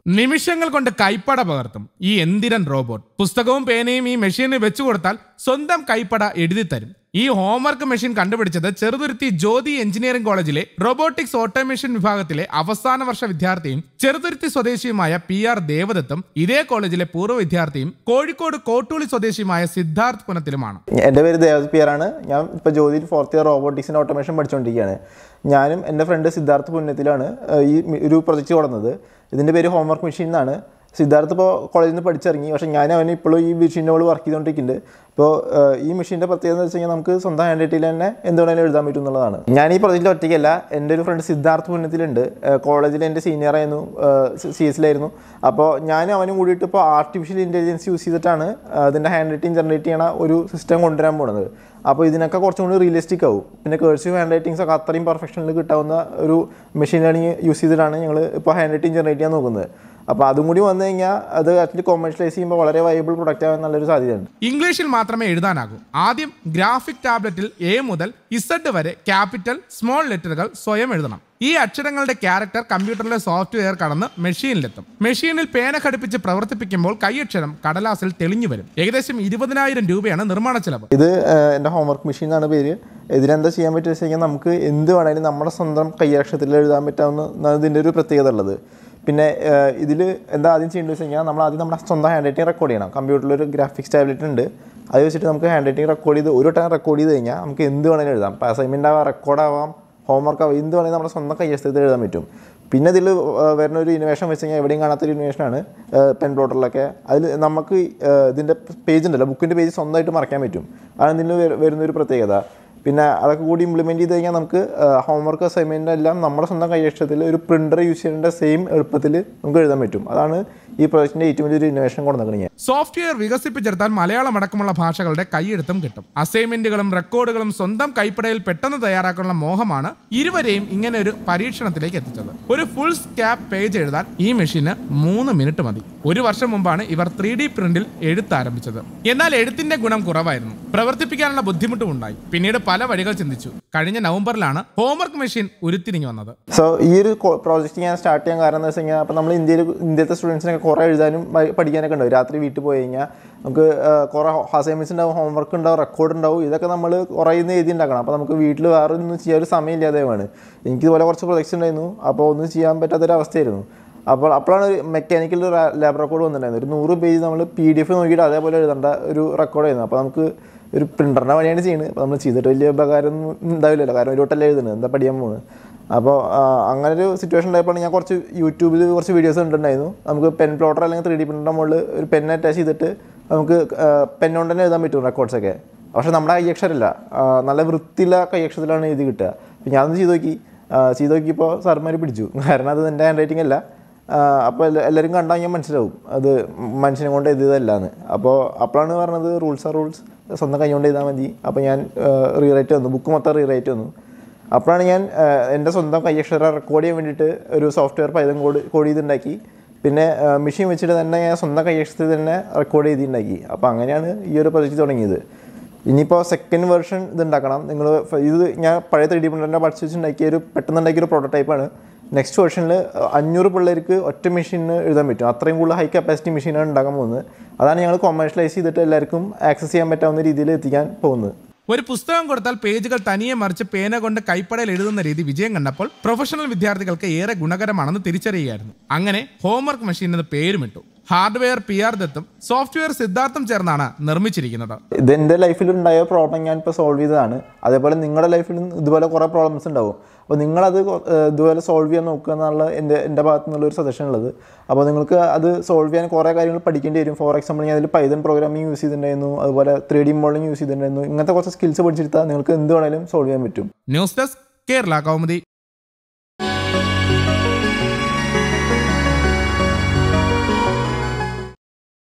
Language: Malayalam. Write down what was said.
നിമിഷങ്ങൾ കൊണ്ട് കൈപ്പട പകർത്തും ഈ എന്തിരൻ റോബോട്ട് പുസ്തകവും പേനയും ഈ മെഷീനിൽ വെച്ചു കൊടുത്താൽ സ്വന്തം കൈപ്പട എഴുതി തരും ഈ ഹോംവർക്ക് മെഷീൻ കണ്ടുപിടിച്ചത് ചെറുതുരുത്തി ജ്യോതി എഞ്ചിനീയറിംഗ് കോളേജിലെ റോബോട്ടിക്സ് ഓട്ടോമേഷൻ വിഭാഗത്തിലെ അവസാന വർഷ വിദ്യാർത്ഥിയും ചെറുതുരുത്തി സ്വദേശിയുമായ പി ആർ ദേവദത്തും ഇതേ കോളേജിലെ പൂർവ്വ വിദ്യാർത്ഥിയും കോഴിക്കോട് കോട്ടൂളി സ്വദേശിയുമായ സിദ്ധാർത്ഥ് പുനത്തിലുമാണ് എൻ്റെ പേര് ദേവസ് പിയറാണ് ഞാൻ ഇപ്പോൾ ജ്യോതിയിൽ ഫോർത്ത് ഇയർ റോബോട്ടിക്സിൻ്റെ ഓട്ടോമേഷൻ പഠിച്ചുകൊണ്ടിരിക്കുകയാണ് ഞാനും എൻ്റെ ഫ്രണ്ട് സിദ്ധാർത്ഥ് പുണ്യത്തിലാണ് ഏഹ്, ഈ മി- ഒരു പ്രൊജക്റ്റ് കൊടുക്കുന്നത് ഇതിൻ്റെ പേര് ഹോംവർക്ക് മെഷീൻ എന്നാണ് സിദ്ധാർത്ഥ് ഇപ്പോൾ കോളേജിൽ നിന്ന് പഠിച്ചിറങ്ങി പക്ഷേ ഞാൻ അവന് ഇപ്പോഴും ഈ മെഷീനോട് വർക്ക് ചെയ്തുകൊണ്ടിരിക്കുന്നുണ്ട് അപ്പോൾ ഈ മെഷീൻ്റെ പ്രത്യേകത എന്ന് വെച്ച് കഴിഞ്ഞാൽ നമുക്ക് സ്വന്തം ഹാൻഡ് റൈറ്റിൽ തന്നെ എന്ത് വേണമെങ്കിലും എഴുതാൻ പറ്റും എന്നുള്ളതാണ് ഞാൻ ഈ പ്രൊജക്റ്റിൽ ഒറ്റയ്ക്കല്ല എൻ്റെ ഒരു ഫ്രണ്ട് സിദ്ധാർത്ഥ് പുണ്യത്തിലുണ്ട് കോളേജിൽ എൻ്റെ സീനിയർ ആയിരുന്നു സി എസിലായിരുന്നു അപ്പോൾ ഞാൻ അവനും കൂടിയിട്ട് ഇപ്പോൾ ആർട്ടിഫിഷ്യൽ ഇൻ്റലിജൻസ് യൂസ് ചെയ്തിട്ടാണ് അതിൻ്റെ ഹാൻഡ് റൈറ്റിംഗ് ജനറേറ്റ് ചെയ്യണ ഒരു സിസ്റ്റം കൊണ്ടുവരാൻ പോണത് അപ്പോൾ ഇതിനൊക്കെ കുറച്ചും കൂടി റിയലിസ്റ്റിക് ആവും പിന്നെ കേഴ്സീവ് ഹാൻഡ് റൈറ്റിങ്സ് ഒക്കെ അത്രയും പെർഫെക്ഷനിൽ കിട്ടാവുന്ന ഒരു മെഷീൻ ലേണിംഗ് യൂസ് ചെയ്തിട്ടാണ് ഞങ്ങൾ ഇപ്പോൾ ഹാൻഡ് റൈറ്റിംഗ് ജനറേറ്റ് ചെയ്യാൻ നോക്കുന്നത് അപ്പോൾ അതും കൂടി വന്നു കഴിഞ്ഞാൽ അത് ആക്ച്വലി കൊമേഴ്ഷ്യലൈസ് ചെയ്യുമ്പോൾ വളരെ വയബിൾ പ്രൊഡക്റ്റ് ആവാൻ നല്ലൊരു സാധ്യതയുണ്ട് ഇംഗ്ലീഷിൽ മാത്രമേ എഴുതാനാകൂ ആദ്യം ഗ്രാഫിക് ടാബ്ലറ്റിൽ എ മുതൽ ഇസഡ് വരെ ക്യാപിറ്റൽ സ്മോൾ ലെറ്ററുകൾ സ്വയം എഴുതണം ഈ അക്ഷരങ്ങളുടെ ക്യാരക്ടർ കമ്പ്യൂട്ടറിലെ സോഫ്റ്റ്വെയർ കടന്ന് മെഷീനിലെത്തും മെഷീനിൽ പേന ഘടിപ്പിച്ച് പ്രവർത്തിപ്പിക്കുമ്പോൾ കൈയക്ഷരം കടലാസിൽ തെളിഞ്ഞു വരും ഏകദേശം ഇരുപതിനായിരം രൂപയാണ് നിർമ്മാണ ചെലവ് ഇത് ഏഹ്, എൻ്റെ ഹോംവർക്ക് മെഷീൻ എന്നാണ് പേര് ഇതിനെന്താ ചെയ്യാൻ പറ്റുക വെച്ച് കഴിഞ്ഞാൽ നമുക്ക് എന്ത് വേണമെങ്കിലും നമ്മുടെ സ്വന്തം കൈയക്ഷരത്തിൽ എഴുതാൻ പറ്റാവുന്ന ഇതിൻ്റെ ഒരു പ്രത്യേകത ഉള്ളത് പിന്നെ ഇതിൽ എന്താ ആദ്യം ചെയ്യേണ്ടത് വെച്ച് കഴിഞ്ഞാൽ നമ്മൾ ആദ്യം നമ്മുടെ സ്വന്തം ഹാൻഡ് റൈറ്റിംഗ് റെക്കോർഡ് ചെയ്യണം കമ്പ്യൂട്ടറിൽ ഒരു ഗ്രാഫിക്സ് ടാബ്ലറ്റ് ഉണ്ട് അത് വെച്ചിട്ട് നമുക്ക് ഹാൻഡ് റൈറ്റിംഗ് റെക്കോർഡ് ചെയ്ത് ഒരു ടൈം റെക്കോർഡ് ചെയ്ത് കഴിഞ്ഞാൽ നമുക്ക് എന്ത് വേണമെങ്കിലും എഴുതാം ഇപ്പോൾ അസൈൻമെൻ്റ് ആവാം റെക്കോർഡ് ആവാം ഹോംവർക്ക് ആവാം എന്ത് വേണമെങ്കിലും നമ്മുടെ സ്വന്തം കൈയക്ഷരത്തിൽ എഴുതാൻ പറ്റും പിന്നെ ഇതിൽ വരുന്ന ഒരു ഇന്നോവേഷൻ വെച്ച് കഴിഞ്ഞാൽ എവിടെയും കാണാത്തൊരു ഇന്നോവേഷനാണ് പെൻ പ്ലോട്ടറിലൊക്കെ അതിൽ നമുക്ക് ഏഹ്, ഇതിൻ്റെ പേജ് ഉണ്ടല്ലോ ബുക്കിൻ്റെ പേജ് സ്വന്തമായിട്ട് മറക്കാൻ പറ്റും അതാണ് ഇതിൽ വരുന്ന ഒരു പ്രത്യേകത പിന്നെ അതൊക്കെ കൂടി ഇംപ്ലിമെൻറ്റ് ചെയ്ത് കഴിഞ്ഞാൽ നമുക്ക് ഹോംവർക്ക് അസൈൻമെൻ്റ് എല്ലാം നമ്മുടെ സ്വന്തം കൈയക്ഷരത്തിൽ ഒരു പ്രിൻ്റർ യൂസ് ചെയ്യേണ്ട സെയിം എളുപ്പത്തിൽ നമുക്ക് എഴുതാൻ പറ്റും അതാണ് ഈ പ്രോജക്റ്റിൻ്റെ ഏറ്റവും വലിയൊരു ഇന്നോവേഷൻ കൊണ്ടുവന്നിരിക്കുന്നത് ഞാൻ സോഫ്റ്റ്വെയർ വികസിപ്പിച്ചെടുത്താൽ മലയാളം അടക്കമുള്ള ഭാഷകളുടെ കൈയെഴുത്തും കിട്ടും അസൈൻമെന്റുകളും റെക്കോർഡുകളും സ്വന്തം കൈപ്പടയിൽ പെട്ടെന്ന് തയ്യാറാക്കാനുള്ള മോഹമാണ് ഇരുവരെയും ഇങ്ങനെ ഒരു പരീക്ഷണത്തിലേക്ക് എത്തിച്ചത് ഒരു ഫുൾ സ്കാപ്പ് പേജ് എഴുതാൻ ഈ മെഷീന് മൂന്ന് മിനിറ്റ് മതി ഒരു വർഷം മുമ്പാണ് ഇവർ ത്രീ ഡി പ്രിന്റിൽ എഴുത്താരംഭിച്ചത് എന്നാൽ എഴുത്തിന്റെ ഗുണം കുറവായിരുന്നു പ്രവർത്തിപ്പിക്കാനുള്ള ബുദ്ധിമുട്ടും ഉണ്ടായി പിന്നീട് പല വഴികൾ ചിന്തിച്ചു കഴിഞ്ഞ നവംബറിലാണ് ഹോംവർക്ക് മെഷീൻ ഉരുത്തിരിഞ്ഞു വന്നത് സോ ഈ ഒരു പ്രോജക്റ്റ് ഞാൻ സ്റ്റാർട്ട് ചെയ്യാൻ കാരണം എന്ന് വെച്ച് കഴിഞ്ഞാൽ അപ്പോൾ നമ്മൾ ഇന്ത്യയിൽ ഇന്ത്യത്തെ സ്റ്റുഡൻസിനൊക്കെ കുറേ എഴുതാനും മ- പഠിക്കാനൊക്കെ ഉണ്ടാവും രാത്രി വീട്ടിൽ പോയി കഴിഞ്ഞാൽ നമുക്ക് ആ, കുറേ അസൈൻമെൻറ്റ്സ് ഉണ്ടാവും ഹോംവർക്ക് ഉണ്ടാവും റെക്കോർഡ് ഉണ്ടാവും ഇതൊക്കെ നമ്മൾ കുറേ ഇന്ന് എഴുതി ഉണ്ടാക്കണം അപ്പോൾ നമുക്ക് വീട്ടിൽ വേറെ ഒന്നും ചെയ്യാൻ ഒരു സമയമില്ലാതെയാണ് എനിക്ക് ഇതുപോലെ കുറച്ച് പ്രൊജക്ട്സ് ഉണ്ടായിരുന്നു അപ്പോൾ ഒന്നും ചെയ്യാൻ പറ്റാത്തൊരവസ്ഥയായിരുന്നു അപ്പോൾ അപ്പോഴാണ് ഒരു മെക്കാനിക്കൽ ലാബ് റെക്കോർഡ് വന്നിട്ടുണ്ടായിരുന്നത് ഒരു നൂറ് പേജ് നമ്മൾ പി ഡി എഫ് നോക്കിയിട്ട് അതേപോലെ എഴുതേണ്ട ഒരു റെക്കോർഡായിരുന്നു അപ്പോൾ നമുക്ക് ഒരു പ്രിൻ്ററിൻ്റെ പണിയാണ് ചെയ്യുന്നത് അപ്പോൾ നമ്മൾ ചെയ്തിട്ട് വലിയ ഉപകാരം ഉണ്ടാവില്ലല്ലോ കാരണം ഒരു വട്ടല്ലേ എഴുതുന്നത് എന്താ പഠിക്കാൻ പോകുന്നത് അപ്പോൾ അങ്ങനെ ഒരു സിറ്റുവേഷൻ ഉണ്ടായപ്പോൾ ഞാൻ കുറച്ച് യൂട്യൂബിൽ കുറച്ച് വീഡിയോസ് കണ്ടിട്ടുണ്ടായിരുന്നു നമുക്ക് പെൻ പ്ലോട്ടർ അല്ലെങ്കിൽ ത്രീ ഡി പ്രിൻ്ററിൻ്റെ മുകളിൽ ഒരു പെൻ അറ്റാച്ച് ചെയ്തിട്ട് നമുക്ക് പെൻ കൊണ്ട് തന്നെ എഴുതാൻ പറ്റും റെക്കോർഡ്സൊക്കെ പക്ഷേ നമ്മുടെ കൈയക്ഷരമില്ല ആ, നല്ല വൃത്തിയുള്ള കൈയക്ഷരത്തിലാണ് എഴുതി കിട്ടുക അപ്പോൾ ഞാനൊന്ന് ചെയ്ത് നോക്കി ആ, ചെയ്ത് നോക്കിയപ്പോൾ സാർമാർ പിടിച്ചു കാരണം അത് എൻ്റെ ഹാൻഡ് റൈറ്റിംഗ് അല്ല അപ്പോൾ എല്ലാവരും കണ്ടാൽ ഞാൻ മനസ്സിലാവും അത് മനുഷ്യനെ കൊണ്ട് എഴുതിയതല്ലാന്ന് അപ്പോൾ അപ്പോഴാണ് പറഞ്ഞത് റൂൾസ് ആർ റൂൾസ് സ്വന്തം കൈ കൊണ്ട് എഴുതാൽ മതി അപ്പോൾ ഞാൻ റീറൈറ്റ് വന്നു ബുക്ക് മൊത്തം റീറൈറ്റ് വന്നു അപ്പോഴാണ് ഞാൻ ആ, എൻ്റെ സ്വന്തം കൈയക്ഷരം റെക്കോർഡ് ചെയ്യാൻ വേണ്ടിയിട്ട് ഒരു സോഫ്റ്റ്വെയർ പൈതം കോഡ് കോഡ് ചെയ്തുണ്ടാക്കി പിന്നെ മെഷീൻ വെച്ചിട്ട് തന്നെ ഞാൻ സ്വന്തം കൈയക്ഷരത്തിൽ തന്നെ റെക്കോർഡ് ചെയ്തുണ്ടാക്കി അപ്പോൾ അങ്ങനെയാണ് ഈ ഒരു പ്രൊജക്റ്റ് തുടങ്ങിയത് ഇനിയിപ്പോൾ സെക്കൻഡ് വേർഷൻ ഇത് ഉണ്ടാക്കണം നിങ്ങൾ ഇത് ഞാൻ പഴയ ത്രീ ഡി പ്രിൻ്ററിൻ്റെ പഠിച്ച് വെച്ചുണ്ടാക്കിയ ഒരു പെട്ടെന്ന് ഉണ്ടാക്കിയ ഒരു പ്രോട്ടോടൈപ്പാണ് നെക്സ്റ്റ് വേർഷനിൽ അഞ്ഞൂറ് പിള്ളേർക്ക് ഒറ്റ മെഷീനിന് എഴുതാൻ പറ്റും അത്രയും കൂടുതൽ ഹൈ കപ്പാസിറ്റി മെഷീനാണ് ഉണ്ടാക്കാൻ പോകുന്നത് അതാണ് ഞങ്ങൾ കൊമേഴ്ഷ്യലൈസ് ചെയ്തിട്ട് എല്ലാവർക്കും ആക്സസ് ചെയ്യാൻ പറ്റാവുന്ന രീതിയിൽ എത്തിക്കാൻ പോകുന്നത് ഒരു പുസ്തകം കൊടുത്താൽ പേജുകൾ തനിയെ മറിച്ച് പേന കൊണ്ട് കൈപ്പടയിൽ എഴുതുന്ന രീതി വിജയം കണ്ടപ്പോൾ പ്രൊഫഷണൽ വിദ്യാർത്ഥികൾക്ക് ഏറെ ഗുണകരമാണെന്ന് തിരിച്ചറിയുകയായിരുന്നു അങ്ങനെ ഹോംവർക്ക് മെഷീൻ എന്ന് പേരുമിട്ടു ഹാർഡ്വെയർ പി ആർ ദത്തും സോഫ്റ്റ്വെയർ സിദ്ധാർത്ഥം ചേർന്നാണ് നിർമ്മിച്ചിരിക്കുന്നത് ഇത് എൻ്റെ ലൈഫിൽ ഉണ്ടായ പ്രോബ്ലം ഞാൻ ഇപ്പോൾ സോൾവ് ചെയ്തതാണ് അതേപോലെ നിങ്ങളുടെ ലൈഫിൽ ഇതുപോലെ കുറേ പ്രോബ്ലംസ് ഉണ്ടാവും അപ്പോൾ നിങ്ങളത് കൊ- ഏഹ് ഇതുപോലെ സോൾവ് ചെയ്യാൻ നോക്കുക എന്നുള്ള എൻ്റെ എൻ്റെ ഭാഗത്തു നിന്നുള്ള ഒരു സജഷൻ ഉള്ളത് അപ്പോൾ നിങ്ങൾക്ക് അത് സോൾവ് ചെയ്യാൻ കുറേ കാര്യങ്ങൾ പഠിക്കേണ്ടി വരും ഫോർ എക്സാമ്പിൾ ഞാൻ അതിൽ പൈതൺ പ്രോഗ്രാമിംഗ് യൂസ് ചെയ്തിട്ടുണ്ടായിരുന്നു അതുപോലെ ത്രീ ഡി മോഡലിംഗ് യൂസ് ചെയ്തിട്ടുണ്ടായിരുന്നു ഇങ്ങനത്തെ കുറച്ച് സ്കിൽസ് പഠിച്ചെടുത്താൽ നിങ്ങൾക്ക് എന്ത് വേണമെങ്കിലും സോൾവ് ചെയ്യാൻ പറ്റും ന്യൂസ് ഡെസ്ക് കേരള കൗമുദി